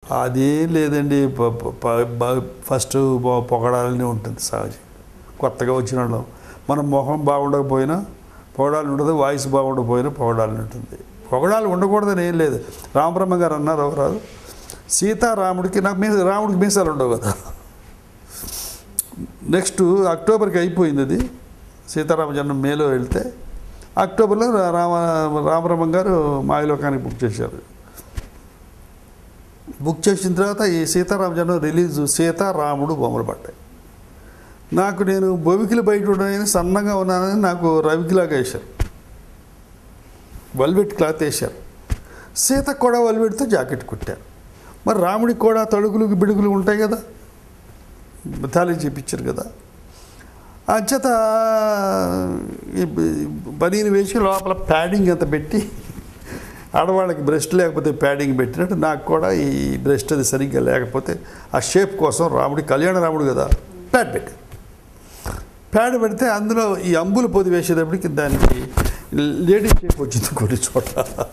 అదేం లేదండి ప- ప- ప- బ- ఫస్ట్ బ- పొగడాలని ఉంటుంది సహజం కొత్తగా వచ్చిన వాళ్ళం మన మొహం బాగుండకపోయినా పొగడాలని ఉంటుంది వాయిస్ బాగుండకపోయినా పొగడాలని ఉంటుంది పొగడాలు ఉండకూడదని ఏం లేదు రామబ్రహ్మ గారు అన్నారు ఒకరాదు సీతారాముడికి నాకు మీ రాముడికి మీసాలు ఉండవు కదా నెక్స్ట్ అక్టోబర్కి అయిపోయింది అది సీతారామ జన్మ మేలో వెళ్తే అక్టోబర్లో రా- రామ రామబ్రహ్మ గారు మాయలోకానికి బుక్ చేశారు బుక్ చేసిన తర్వాత ఈ సీతారామ జన్మ రిలీజ్ సీతారాముడు బొమ్మలు పడ్డాయి నాకు నేను బొవికిలు బయట ఉన్నానని సన్నగా ఉన్నానని నాకు రవికిలాగా వేశారు వల్వెట్ క్లాత్ వేశారు సీత కూడా వల్వెట్తో జాకెట్ కుట్టారు మరి రాముడికి కూడా తడుకులు బిడుగులు ఉంటాయి కదా తాళి చేపించారు కదా అంచేత ఈ బనీని వేసి లోపల ప్యాడింగ్ అంత పెట్టి ఆడవాళ్ళకి బ్రెస్ట్ లేకపోతే ప్యాడింగ్ పెట్టినట్టు నాకు కూడా ఈ బ్రెస్ట్ అది సరిగ్గా లేకపోతే ఆ షేప్ కోసం రాముడి కళ్యాణ రాముడు కదా ప్యాడ్ పెట్టి ప్యాడ్ పెడితే అందులో ఈ అంబులు పొది వేసేటప్పటికి దానికి లేడీ షేప్ వచ్చింది కొన్ని చోట్ల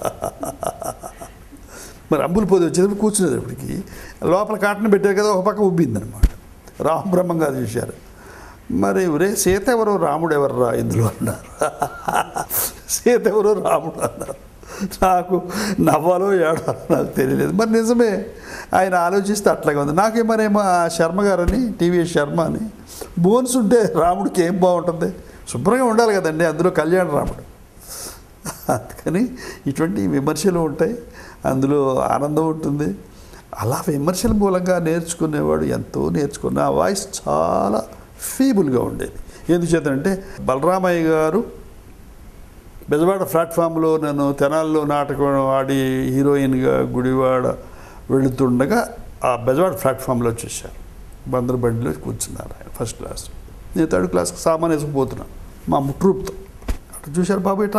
మరి అంబులు పొది వచ్చేటప్పుడు కూర్చునేటప్పటికి లోపల కాటన్ పెట్టారు కదా ఒక పక్క ఉబ్బిందనమాట రామబ్రహ్మం గారు చూశారు మరి ఒరే సీత ఎవరు రాముడు ఎవర్రా ఇందులో అన్నారు సీత ఎవరు రాముడు అన్నారు నాకు నవ్వాలో ఏడాలో నాకు తెలియలేదు మరి నిజమే ఆయన ఆలోచిస్తే అట్లాగే ఉంది నాకేమనేమో ఆ శర్మ గారని టీవీఎస్ శర్మ అని బోన్స్ ఉంటే రాముడికి ఏం బాగుంటుంది శుభ్రంగా ఉండాలి కదండి అందులో కళ్యాణ రాముడు అందుకని ఇటువంటి విమర్శలు ఉంటాయి అందులో ఆనందం ఉంటుంది అలా విమర్శల మూలంగా నేర్చుకునేవాడు ఎంతో నేర్చుకున్న ఆ వాయిస్ చాలా ఫీబుల్గా ఉండేది ఎందుచేతంటే బలరామయ్య గారు బెజవాడ ప్లాట్ఫామ్లో నేను తెనాల్లో నాటకం ఆడి హీరోయిన్గా గుడివాడ వెళుతుండగా ఆ బెజవాడ ప్లాట్ఫామ్లో చూశారు బందరు బండిలో కూర్చున్నారు ఆయన ఫస్ట్ క్లాస్ నేను థర్డ్ క్లాస్కి సామాన్ వేసుకుపోతున్నాను మా ట్రూప్తో అటు చూశారు బాబు ఇట్లా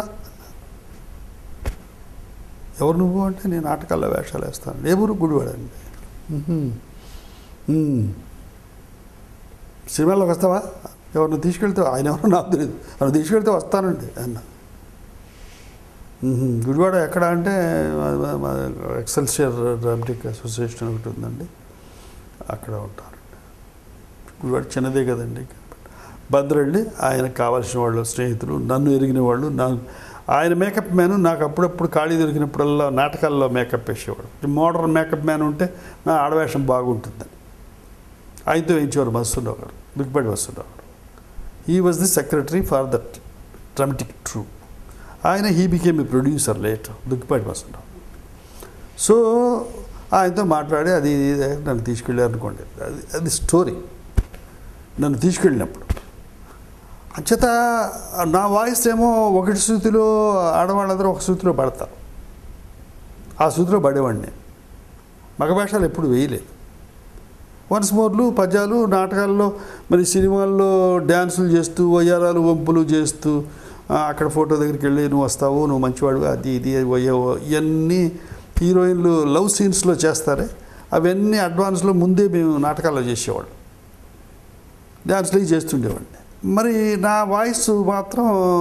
ఎవరు నువ్వు అంటే నేను నాటకాల్లో వేషాలు వేస్తాను ఏ ఊరు గుడివాడండి "ఉహుం. ఉమ్. సినిమాలోకి వస్తావా ఎవరిని తీసుకెళ్తే ఆయన ఎవరో నాకు తెలియదు ఎవరిని తీసుకెళ్తే వస్తానండి అన్న "ఉహుం. గుడివాడ ఎక్కడ అంటే మా- మా ఎక్సెల్సియర్ డ్రామటిక్ అసోసియేషన్ ఒకటి ఉందండి అక్కడ ఉంటారండి గుడివాడ చిన్నదే కదండి భద్రండి ఆయనకు కావాల్సిన వాళ్ళు స్నేహితులు నన్ను ఎరిగిన వాళ్ళు నా ఆయన మేకప్ మ్యాన్ నాకు అప్పుడప్పుడు ఖాళీ దొరికినప్పుడల్లా నాటకాల్లో మేకప్ వేసేవాడు మోడర్న్ మేకప్ మ్యాన్ ఉంటే నా ఆడవేషం బాగుంటుందని ఆయనతో వేయించేవారు మస్తున్నావు గారు బిగ్బడి మస్తున్నావు గారు he was the secretary for that dramatic troupe ఆయన he became a producer late Duggipati మస్తున్నావు సో ఆయనతో మాట్లాడి అది ఇది నన్ను తీసుకెళ్ళారు అనుకోండి అది అది స్టోరీ నన్ను తీసుకెళ్ళినప్పుడు అంచేత నా వాయిస్ ఏమో ఒకటి శృతిలో ఆడవాళ్ళందరూ ఒక శృతిలో పడతారు ఆ శృతిలో పడేవాడిని మగ వేషాలు ఎప్పుడు వేయలేదు వన్స్ మోర్లు పద్యాలు నాటకాల్లో మరి సినిమాల్లో డ్యాన్సులు చేస్తూ వయ్యారాలు వంపులు చేస్తూ ఆ, అక్కడ ఫోటో దగ్గరికి వెళ్ళి నువ్వు వస్తావు నువ్వు మంచివాడు అది ఇది వయ్యావో ఇవన్నీ హీరోయిన్లు లవ్ సీన్స్లో చేస్తారే అవన్నీ అడ్వాన్స్లో ముందే మేము నాటకాల్లో చేసేవాళ్ళం డ్యాన్స్లు అవి చేస్తుండేవాడిని మరి నా వాయిస్ మాత్రం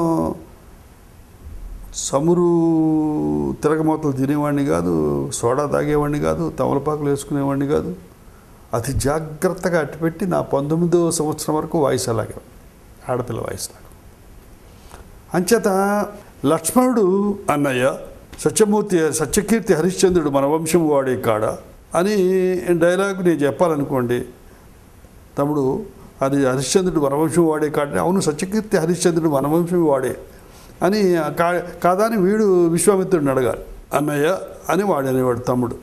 సమురు తిరగమూతలు తినేవాడిని కాదు సోడా తాగేవాడిని కాదు తమలపాకులు వేసుకునేవాడిని కాదు అతి జాగ్రత్తగా అట్టుపెట్టి నా పంతొమ్మిదో సంవత్సరం వరకు వాయిస్ అలాగే ఉంది. ఆడపిల్ల వాయిస్ లాగా అంచేత లక్ష్మణుడు అన్నయ్య సత్యమూర్తి సత్యకీర్తి హరిశ్చంద్రుడు మన వంశం వాడే కాడ అని డైలాగ్ నేను చెప్పాలనుకోండి తమ్ముడు అది హరిశ్చంద్రుడు వనవంశం వాడే కాడే అవును సత్యకీర్తి హరిశ్చంద్రుడు వనవంశం వాడే అని కా కాదా అని వీడు విశ్వామిత్రుడిని అడగాలి అన్నయ్య అని వాడు అనేవాడు తమ్ముడు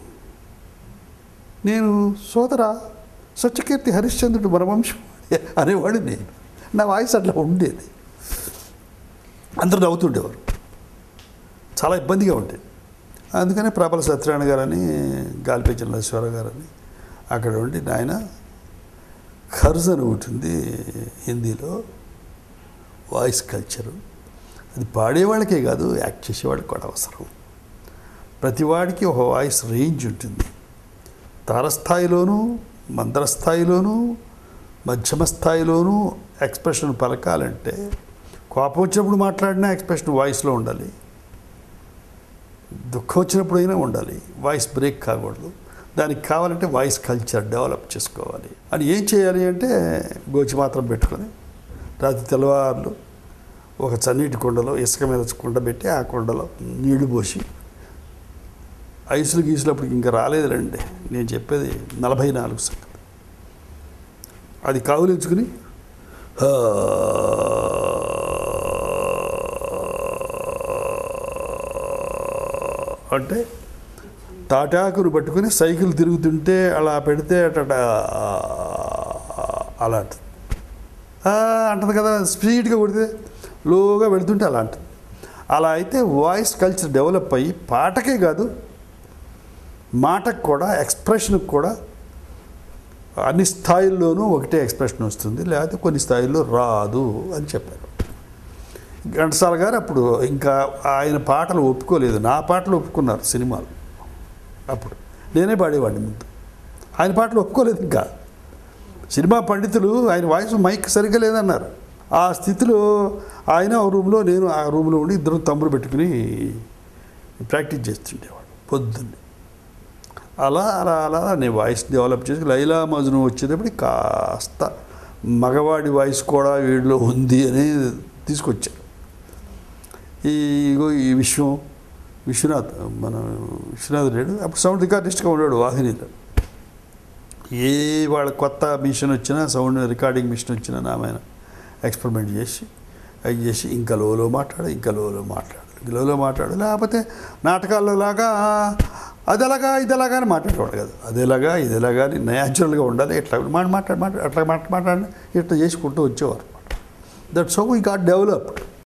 నేను సోదరా సత్యకీర్తి హరిశ్చంద్రుడు వనవంశం వాడే అనేవాడు నేను నా వాయిస్ అట్లా ఉండేది అందరూ నవ్వుతుండేవారు చాలా ఇబ్బందిగా ఉండేది అందుకనే ప్రబల సత్యనారాయణ గారని గాలిపై చంద్రేశ్వరరావు గారని అక్కడ ఉండి నాయన ఖర్జ్ అని ఉంటుంది హిందీలో వాయిస్ కల్చరు అది పాడేవాళ్ళకే కాదు యాక్ట్ చేసేవాళ్ళకి కూడా అవసరం ప్రతివాడికి ఒక వాయిస్ రేంజ్ ఉంటుంది తారస్థాయిలోనూ మందర స్థాయిలోనూ మధ్యమ స్థాయిలోనూ ఎక్స్ప్రెషన్ పలకాలంటే కోపం వచ్చినప్పుడు మాట్లాడినా ఎక్స్ప్రెషన్ వాయిస్లో ఉండాలి దుఃఖం వచ్చినప్పుడు అయినా ఉండాలి వాయిస్ బ్రేక్ కాకూడదు దానికి కావాలంటే వాయిస్ కల్చర్ డెవలప్ చేసుకోవాలి అని ఏం చేయాలి అంటే గోచి మాత్రం పెట్టుకొని రాత్రి తెల్లవారులు ఒక చన్నీటి కుండలో ఇసుక మీద కుండ పెట్టి ఆ కుండలో నీళ్లు పోసి ఐసులు గీసులు అప్పుడు ఇంకా రాలేదులండి నేను చెప్పేది నలభై నాలుగు సంగతి అది కావులించుకుని "ఆ" అంటే తాటాకును పట్టుకుని సైకిల్ తిరుగుతుంటే అలా పెడితే అట అలా అంటుంది "ఆ" అంటుంది కదా స్పీడ్గా కొడితే లోగా వెళుతుంటే అలా అంటుంది అలా అయితే వాయిస్ కల్చర్ డెవలప్ అయ్యి పాటకే కాదు మాటకు కూడా ఎక్స్ప్రెషన్కి కూడా అన్ని స్థాయిల్లోనూ ఒకటే ఎక్స్ప్రెషన్ వస్తుంది లేకపోతే కొన్ని స్థాయిల్లో రాదు అని చెప్పారు ఘంటసాల గారు అప్పుడు ఇంకా ఆయన పాటలు ఒప్పుకోలేదు నా పాటలు ఒప్పుకున్నారు సినిమాలు అప్పుడు నేనే పాడేవాడిని ముందు ఆయన పాటలు ఒప్పుకోలేదు ఇంకా సినిమా పండితులు ఆయన వాయిస్ మైక్ సరిగ్గా లేదన్నారు ఆ స్థితిలో ఆయన ఆ రూమ్లో నేను ఆ రూమ్లో ఉండి ఇద్దరు తమ్ముడు పెట్టుకుని ప్రాక్టీస్ చేస్తుండేవాడు పొద్దున్నే అలా అలా అలా నేను వాయిస్ డెవలప్ చేసి లైలా మజ్ను వచ్చేటప్పుడు కాస్త మగవాడి వాయిస్ కూడా వీడిలో ఉంది అని తీసుకొచ్చారు ఈ ఇగో ఈ విశ్వం విశ్వనాథ్ మన విశ్వనాథ్ లేడు అప్పుడు సౌండ్ రికార్డిస్ట్గా ఉన్నాడు వాహినిలో ఏ వాళ్ళ కొత్త మిషన్ వచ్చినా సౌండ్ రికార్డింగ్ మిషన్ వచ్చినా నామైన ఎక్స్పెరిమెంట్ చేసి అది చేసి ఇంకా లోలో మాట్లాడు ఇంకా లోలో మాట్లాడు ఇంకా లోలో మాట్లాడు లేకపోతే నాటకాల్లో లాగా అది ఎలాగా ఇది ఎలాగా అని మాట్లాడేవాడు కదా అది ఎలాగా ఇది ఎలాగా అని న్యాచురల్గా ఉండాలి ఎట్లా మాట మాట్లాడి మాట్లాడి అట్లా మాట మాట్లాడి ఇట్లా చేసుకుంటూ వచ్చేవారు that's how we got developed